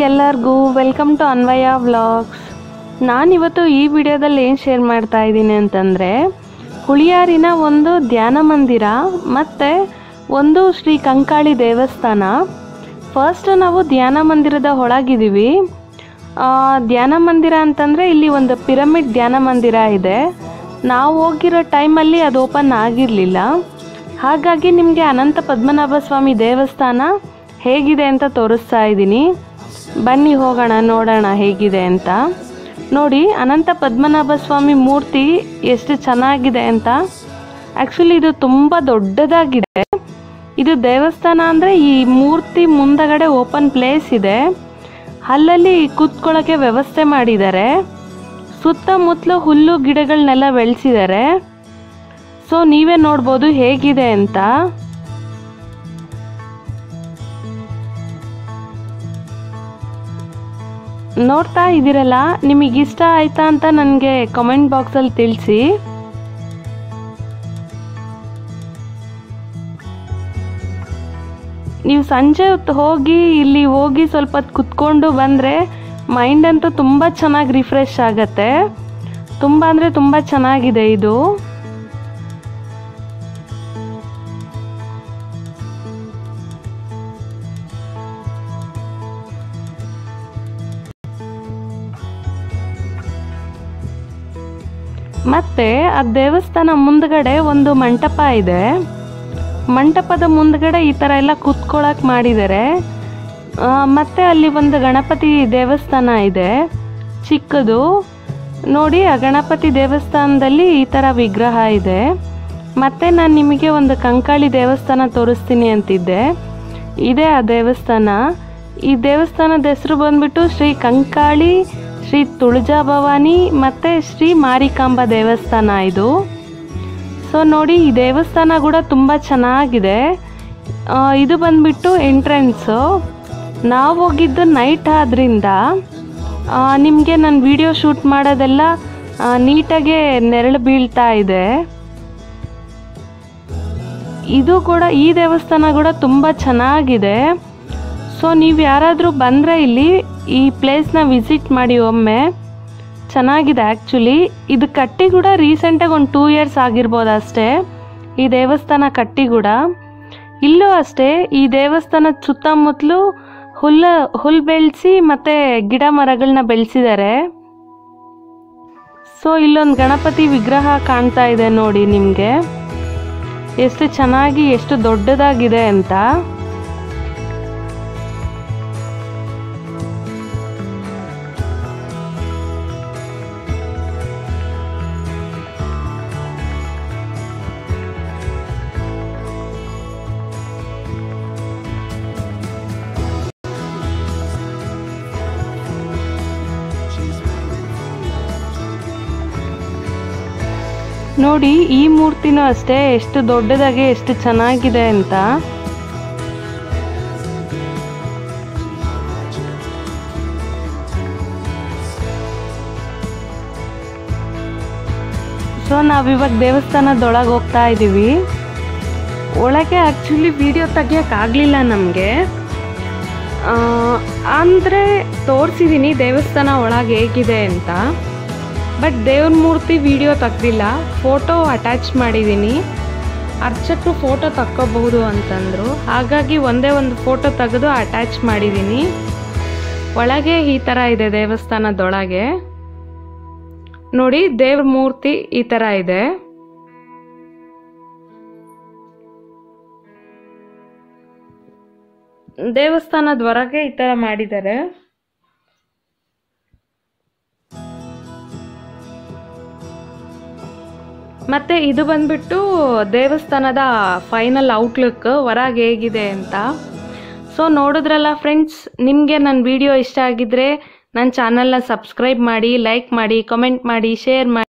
ಎಲ್ಲರಿಗೂ welcome to ಅನ್ವಯ vlogs ನಾನಿವತ್ತು ಈ ವಿಡಿಯೋದಲ್ಲಿ ಏನು ಶೇರ್ ಮಾಡ್ತಾ ಇದ್ದೀನಿ ಅಂತಂದರೆ ಹುಳಿಯಾರಿನ ಒಂದು ಧ್ಯಾನ ಮಂದಿರ ಮತ್ತು ಒಂದು ಶ್ರೀ ಕಂಕಾಳಿ ದೇವಸ್ಥಾನ ಫಸ್ಟ್ ನಾವು ಧ್ಯಾನ ಮಂದಿರದ ಒಳಗಿದ್ದೀವಿ ಆ, ಧ್ಯಾನ ಮಂದಿರ ಅಂತಂದರೆ ಇಲ್ಲಿ ಒಂದು ಪಿರಮಿಡ್ ಧ್ಯಾನ ಮಂದಿರ ಇದೆ ನಾವು ಹೋಗಿರೋ ಟೈಮಲ್ಲಿ ಅದು ಓಪನ್ ಆಗಿರಲಿಲ್ಲ ಹಾಗಾಗಿ ನಿಮಗೆ ಅನಂತ ಪದ್ಮನಾಭ ಸ್ವಾಮಿ ದೇವಸ್ಥಾನ ಹೇಗಿದೆ ಅಂತ ತೋರಿಸ್ತಾ ಇದ್ದೀನಿ ಬನ್ನಿ ಹೋಗೋಣ ನೋಡೋಣ ಹೇಗಿದೆ ಅಂತ ನೋಡಿ ಅನಂತ ಪದ್ಮನಾಭ ಸ್ವಾಮಿ ಮೂರ್ತಿ ಎಷ್ಟು ಚೆನ್ನಾಗಿದೆ ಅಂತ ಆ್ಯಕ್ಚುಲಿ ಇದು ತುಂಬ ದೊಡ್ಡದಾಗಿದೆ ಇದು ದೇವಸ್ಥಾನ ಅಂದರೆ ಈ ಮೂರ್ತಿ ಮುಂದಗಡೆ ಓಪನ್ ಪ್ಲೇಸ್ ಇದೆ ಅಲ್ಲಲ್ಲಿ ಕೂತ್ಕೊಳ್ಳೋಕ್ಕೆ ವ್ಯವಸ್ಥೆ ಮಾಡಿದ್ದಾರೆ ಸುತ್ತಮುತ್ತಲು ಹುಲ್ಲು ಗಿಡಗಳನ್ನೆಲ್ಲ ಬೆಳೆಸಿದ್ದಾರೆ ಸೊ ನೀವೇ ನೋಡ್ಬೋದು ಹೇಗಿದೆ ಅಂತ ನೋಡ್ತಾ ಇದ್ದೀರಲ್ಲ ನಿಮಗೆ ಇಷ್ಟ ಆಯ್ತಾ ಅಂತ ನನಗೆ ಕಮೆಂಟ್ ಬಾಕ್ಸಲ್ಲಿ ತಿಳಿಸಿ ನೀವು ಸಂಜೆ ಹೊತ್ತು ಹೋಗಿ ಇಲ್ಲಿ ಹೋಗಿ ಸ್ವಲ್ಪ ಹೊತ್ತು ಕುತ್ಕೊಂಡು ಬಂದರೆ ಮೈಂಡ್ ಅಂತೂ ತುಂಬ ಚೆನ್ನಾಗಿ ರಿಫ್ರೆಶ್ ಆಗತ್ತೆ ತುಂಬ ಅಂದರೆ ತುಂಬ ಚೆನ್ನಾಗಿದೆ ಇದು ಮತ್ತೆ ಆ ದೇವಸ್ಥಾನ ಮುಂದ್ಗಡೆ ಒಂದು ಮಂಟಪ ಇದೆ ಮಂಟಪದ ಮುಂದ್ಗಡೆ ಈ ಥರ ಎಲ್ಲ ಕುತ್ಕೊಳಕ್ ಮಾಡಿದ್ದಾರೆ ಆ, ಮತ್ತೆ ಅಲ್ಲಿ ಒಂದು ಗಣಪತಿ ದೇವಸ್ಥಾನ ಇದೆ ಚಿಕ್ಕದು ನೋಡಿ ಆ ಗಣಪತಿ ದೇವಸ್ಥಾನದಲ್ಲಿ ಈ ಥರ ವಿಗ್ರಹ ಇದೆ ಮತ್ತೆ ನಾನು ನಿಮಗೆ ಒಂದು ಕಂಕಾಳಿ ದೇವಸ್ಥಾನ ತೋರಿಸ್ತೀನಿ ಅಂತಿದ್ದೆ ಇದೇ ಆ ದೇವಸ್ಥಾನ ಈ ದೇವಸ್ಥಾನದ ಹೆಸರು ಬಂದ್ಬಿಟ್ಟು ಶ್ರೀ ಕಂಕಾಳಿ ಶ್ರೀ ತುಳಜಾ ಭವಾನಿ ಮತ್ತು ಶ್ರೀ ಮಾರಿಕಾಂಬ ದೇವಸ್ಥಾನ ಇದು ಸೊ ನೋಡಿ ಈ ದೇವಸ್ಥಾನ ಕೂಡ ತುಂಬ ಚೆನ್ನಾಗಿದೆ ಆ, ಇದು ಬಂದ್ಬಿಟ್ಟು ಎಂಟ್ರೆನ್ಸು ನಾವು ಹೋಗಿದ್ದು ನೈಟ್ ಆದ್ರಿಂದ ನಿಮಗೆ ನಾನು ವಿಡಿಯೋ ಶೂಟ್ ಮಾಡೋದೆಲ್ಲ ಆ, ನೀಟಾಗೆ ನೆರಳು ಬೀಳ್ತಾ ಇದೆ ಇದು ಕೂಡ ಈ ದೇವಸ್ಥಾನ ಕೂಡ ತುಂಬ ಚೆನ್ನಾಗಿದೆ ಸೊ ನೀವು ಯಾರಾದರೂ ಬಂದರೆ ಇಲ್ಲಿ ಈ ಪ್ಲೇಸ್ನ ವಿಸಿಟ್ ಮಾಡಿ ಒಮ್ಮೆ ಚೆನ್ನಾಗಿದೆ ಆ್ಯಕ್ಚುಲಿ ಇದು ಕಟ್ಟಿ ಕೂಡ ರೀಸೆಂಟಾಗಿ ಒಂದು ಟೂ ಇಯರ್ಸ್ ಆಗಿರ್ಬೋದು ಅಷ್ಟೇ ಈ ದೇವಸ್ಥಾನ ಕಟ್ಟಿ ಕೂಡ ಇಲ್ಲೂ ಅಷ್ಟೇ ಈ ದೇವಸ್ಥಾನದ ಸುತ್ತಮುತ್ತಲು ಹುಲ್ಲು ಹುಲ್ ಬೆಳೆಸಿ ಮತ್ತು ಗಿಡ ಮರಗಳನ್ನ ಬೆಳೆಸಿದ್ದಾರೆ ಸೊ ಇಲ್ಲೊಂದು ಗಣಪತಿ ವಿಗ್ರಹ ಕಾಣ್ತಾ ಇದೆ ನೋಡಿ ನಿಮಗೆ ಎಷ್ಟು ಚೆನ್ನಾಗಿ ಎಷ್ಟು ದೊಡ್ಡದಾಗಿದೆ ಅಂತ ನೋಡಿ ಈ ಮೂರ್ತಿನೂ ಅಷ್ಟೇ ಎಷ್ಟು ದೊಡ್ಡದಾಗಿ ಎಷ್ಟು ಚೆನ್ನಾಗಿದೆ ಅಂತ ಸೊ ನಾವಿವಾಗ ದೇವಸ್ಥಾನದೊಳಗೆ ಹೋಗ್ತಾ ಇದ್ದೀವಿ ಒಳಗೆ ಆ್ಯಕ್ಚುಲಿ ವಿಡಿಯೋ ತೆಗಿಯೋಕ್ಕಾಗಲಿಲ್ಲ ನಮಗೆ ಅಂದರೆ ತೋರಿಸಿದ್ದೀನಿ ದೇವಸ್ಥಾನ ಒಳಗೆ ಹೇಗಿದೆ ಅಂತ ಬಟ್ ದೇವ್ರ ಮೂರ್ತಿ ವಿಡಿಯೋ ತೆಗ್ದಿಲ್ಲ ಫೋಟೋ ಅಟ್ಯಾಚ್ ಮಾಡಿದ್ದೀನಿ ಅರ್ಚಕರು ಫೋಟೋ ತಕ್ಕೋಬಹುದು ಅಂತಂದರು ಹಾಗಾಗಿ ಒಂದೇ ಒಂದು ಫೋಟೋ ತೆಗೆದು ಅಟ್ಯಾಚ್ ಮಾಡಿದ್ದೀನಿ ಒಳಗೆ ಈ ಥರ ಇದೆ ದೇವಸ್ಥಾನದೊಳಗೆ ನೋಡಿ ದೇವ್ರ ಮೂರ್ತಿ ಈ ಥರ ಇದೆ ದೇವಸ್ಥಾನದ ಹೊರಗೆ ಈ ಥರ ಮಾಡಿದ್ದಾರೆ ಮತ್ತೆ ಇದು ಬಂದ್ಬಿಟ್ಟು ದೇವಸ್ಥಾನದ ಫೈನಲ್ ಔಟ್ಲುಕ್ ಹೊರಗೆ ಹೇಗಿದೆ ಅಂತ ಸೊ ನೋಡಿದ್ರಲ್ಲ ಫ್ರೆಂಡ್ಸ್ ನಿಮಗೆ ನನ್ನ ವಿಡಿಯೋ ಇಷ್ಟ ಆಗಿದ್ರೆ ನನ್ನ ಚಾನಲ್ನ ಸಬ್ಸ್ಕ್ರೈಬ್ ಮಾಡಿ ಲೈಕ್ ಮಾಡಿ ಕಮೆಂಟ್ ಮಾಡಿ ಶೇರ್ ಮಾಡಿ